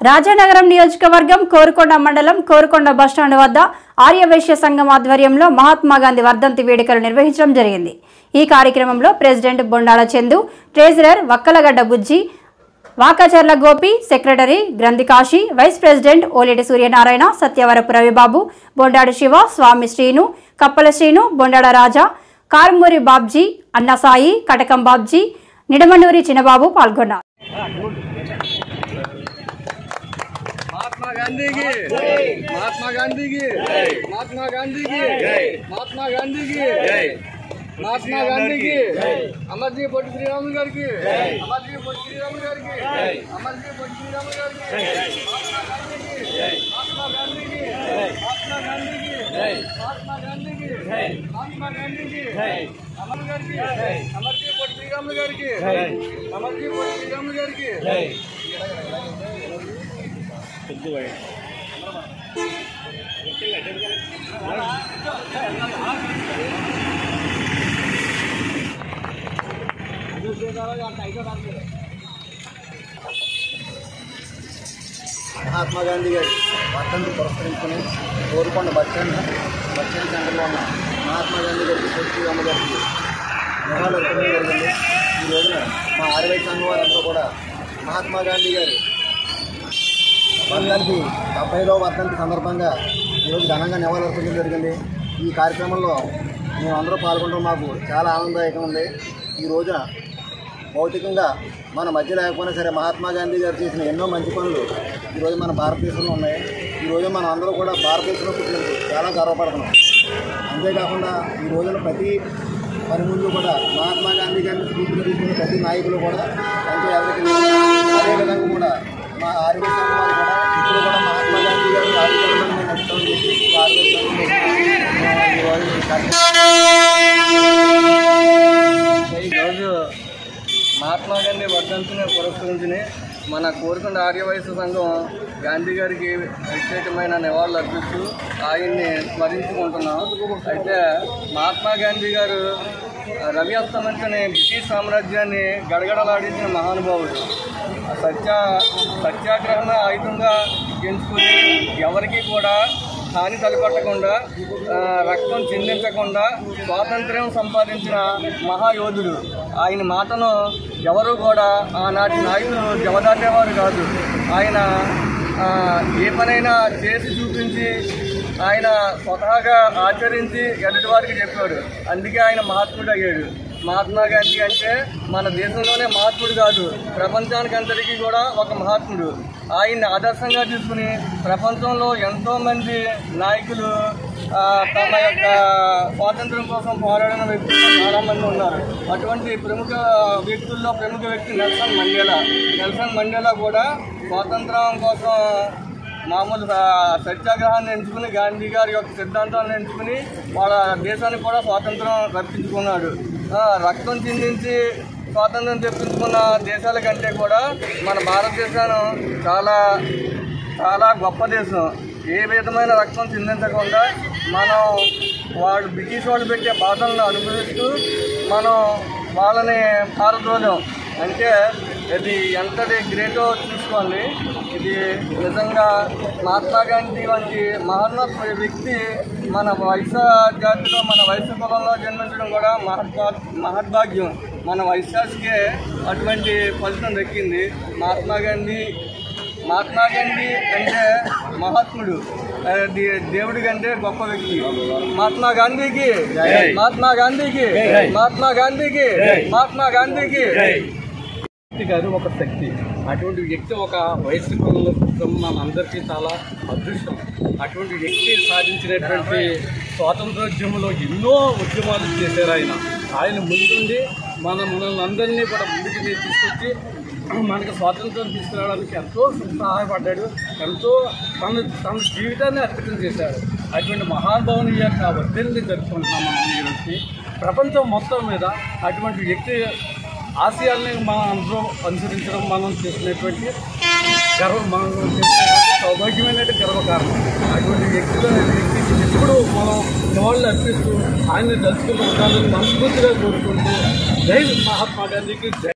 రాజానగరం నియోజకవర్గం కోరుకొండ మండలం కోరుకొండ బస్టాండ్ వద్ద ఆర్యవైశ్య సంఘం ఆధ్వర్యంలో మహాత్మా గాంధీ వర్ధంతి వేడుకలు నిర్వహించడం జరిగింది ఈ కార్యక్రమంలో president Bondala Chandu treasurer Vakkalagadda Bujji Vakacharla Gopi secretary Granthikasi vice president Oleti Suryanarayana Satyavarapu Ravibabu Bondadu Siva Swamy Srinu Kappala Srinu Bondada రాజా కారుమూరి బాబ్జీ అన్నసాయి కటకం బాబ్జీ నిడమనూరి చిన్నబాబు పాల్గొన్నారు महात्मा गांधी की महात्मा गांधी की महात्मा गांधी की महात्मा गांधी की महात्मा गांधी की अमर जी పొట్టి శ్రీరాములు గారికి అమర్ జీ పొట్టి శ్రీరాములు గారికి అమర్ జీ పొట్టి శ్రీరాములు గారికి మహాత్మా గాంధీకి మహాత్మా గాంధీకి మహాత్మా గాంధీకి మహాత్మా గాంధీకి అమర్ గారికి అమర్ జీ పొట్టి శ్రీరాములు గారికి అమర్ జీ పొట్టి శ్రీరాములు గారికి మహాత్మా గాంధీ గారి వర్ధంతి పురస్కరించుకుని Korukonda bus stand bus stand సెంటర్లో ఉన్న మహాత్మా గాంధీ గారికి శ్రీరామ గారికి నివాళులు అర్పించడం జరిగింది ఈ రోజున మా ఆర్వై సంఘం వారందరూ కూడా మహాత్మా గాంధీ గారి వర్ధంతి డెబ్బైదవ వర్ధంతి సందర్భంగా ఈరోజు ఘనంగా నివాళులు అర్పించడం జరిగింది ఈ కార్యక్రమంలో మేమందరూ పాల్గొనడం మాకు చాలా ఆనందదాయకంగా ఉంది ఈ రోజున భౌతికంగా మన మధ్య లేకపోయినా సరే మహాత్మా గాంధీ గారు చేసిన ఎన్నో మంచి పనులు ఈరోజు మన భారతదేశంలో ఉన్నాయి ఈరోజు మనం అందరూ కూడా భారతదేశంలో పుట్టినందుకు చాలా గర్వపడుతున్నాం అంతేకాకుండా ఈ రోజున ప్రతి పని ముందు కూడా మహాత్మా గాంధీ గారిని స్ఫూర్తిగా తీసుకునే ప్రతి నాయకులు కూడా ఎంతో ఎవరికి అదేవిధంగా కూడా మా ఆరోగ్య సంఘం వారు కూడా ఇప్పుడు కూడా మహాత్మా గాంధీ గారి ఆరోగ్యాలను మేము నచ్చుతామని చెప్పి మా ఆరోగ్య సంఘంలో ఈరోజు ఈ కార్యక్రమం ఈరోజు మహాత్మా గాంధీ వర్ధంతిని పురస్కరించుని మన కోరుకొండ ఆర్యవయసు సంఘం గాంధీ గారికి ప్రత్యేకమైన నివాళులు అర్పిస్తూ ఆయన్ని స్మరించుకుంటున్నాం అయితే మహాత్మా గాంధీ గారు రవి అస్తమించని బ్రిటిష్ సామ్రాజ్యాన్ని గడగడలాడించిన మహానుభావుడు సత్య సత్యాగ్రహణ ఆయుధంగా ఎంచుకుని ఎవరికి కూడా హాని తలపెట్టకుండా ఆ, రక్తం చిందించకుండా స్వాతంత్ర్యం సంపాదించిన మహాయోధుడు ఆయన మాటను ఎవరు కూడా ఆనాటి నాయకులు జవదాటేవారు కాదు ఆయన ఆ, ఏ పనైనా చేసి చూపించి ఆయన స్వతహాగా ఆచరించి ఎదుటి వారికి చెప్పాడు అందుకే ఆయన మహాత్ముడు అయ్యాడు మహాత్మా గాంధీ అంటే మన దేశంలోనే మహాత్ముడు కాదు ప్రపంచానికి అంతటికీ కూడా ఒక మహాత్ముడు ఆయన్ని ఆదర్శంగా తీసుకుని ప్రపంచంలో ఎంతో మంది నాయకులు ఆ, తమ యొక్క స్వాతంత్రం కోసం పోరాడిన వ్యక్తులు చాలా మంది ఉన్నారు అటువంటి ప్రముఖ వ్యక్తుల్లో ప్రముఖ వ్యక్తి నెల్సన్ మండేలా నెల్సన్ మండేలా కూడా స్వాతంత్రం కోసం మామూలు ఆ, సత్యాగ్రహాన్ని ఎంచుకుని గాంధీ గారి యొక్క సిద్ధాంతాలను ఎంచుకుని వాళ్ళ దేశానికి కూడా స్వాతంత్రం రప్పించుకున్నాడు ఆ, రక్తం చిందించి స్వాతంత్రం తెప్పించుకున్న దేశాల కంటే కూడా మన భారతదేశం చాలా చాలా గొప్ప దేశం ఏ విధమైన రక్తం చిందించకుండా మనం వాళ్ళు బ్రిటిష్ వాళ్ళు పెట్టే బాధలను అనుభవిస్తూ మనం వాళ్ళని పారద్రోలం అంటే ఇది ఎంతటి గ్రేటో చూసుకోండి ఇది నిజంగా మహాత్మా గాంధీ వంటి మహోన్నత వ్యక్తి మన వైశ్య జాతిలో మన వైశ్య కులంలో జన్మించడం కూడా మహద్భా మహద్భాగ్యం మన వైశ్యాస్కే అటువంటి ఫలితం దక్కింది మహాత్మా గాంధీ మహాత్మా గాంధీ అంటే మహాత్ముడు ఆ, దే- దేవుడి కంటే గొప్ప వ్యక్తి మహాత్మా గాంధీకి మహాత్మా గాంధీకి మహాత్మా గాంధీకి మహాత్మా గాంధీకి వ్యక్తి గారు ఒక శక్తి అటువంటి వ్యక్తి ఒక వయస్సు కులంలో పుట్టడం మనందరికీ చాలా అదృష్టం అటువంటి వ్యక్తి సాధించినటువంటి స్వాతంత్రోద్యమంలో ఎన్నో ఉద్యమాలు చేశారు ఆయన ఆయన ముందుండి మన మనల్ని అందరినీ కూడా ముందుకు తీసుకొచ్చి మనకు స్వాతంత్రం తీసుకురావడానికి ఎంతో సహాయపడ్డాడు ఎంతో తన తన జీవితాన్ని అర్పితం చేశాడు అటువంటి మహానుభావుని యొక్క వర్ధల్ని జరుపుకుంటున్నాం మనం ఈరోజు ప్రపంచం మొత్తం మీద అటువంటి వ్యక్తి ఆశయాల్ని మనం అందరూ అనుసరించడం మనం చేసినటువంటి గర్వ మనం చేసినటువంటి సౌభాగ్యమైనటువంటి గర్వకారణం అటువంటి వ్యక్తితో వ్యక్తికి ఎప్పుడు మనం నివాళులు అర్పిస్తూ ఆయన్ని తలుచుకుంటూ ఉండాలని మనస్ఫూర్తిగా కోరుకుంటూ జై మహాత్మా గాంధీకి జై